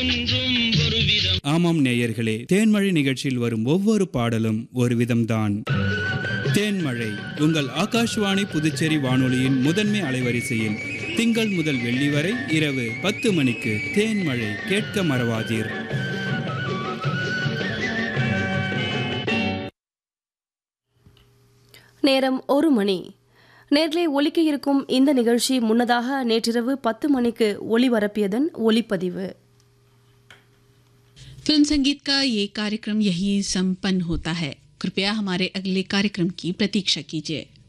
ஆமாம் நேயர்களே தேன்மழை நிகழ்ச்சியில் வரும் ஒவ்வொரு பாடலும் ஒரு விதம்தான் தேன்மழை உங்கள் ஆகாஷ்வாணி புதுச்சேரி வானொலியின் முதன்மை அலைவரிசையில் திங்கள் முதல் வெள்ளி வரை இரவு பத்து மணிக்கு தேன்மழை கேட்க மறவாதீர் நேரம் ஒரு மணி நேர்களே ஒலிக்க இருக்கும் இந்த நிகழ்ச்சி முன்னதாக நேற்றிரவு பத்து மணிக்கு ஒளிபரப்பியதன் ஒளிப்பதிவு फिल्म संगीत का ये कार्यक्रम यही संपन्न होता है कृपया हमारे अगले कार्यक्रम की प्रतीक्षा कीजिए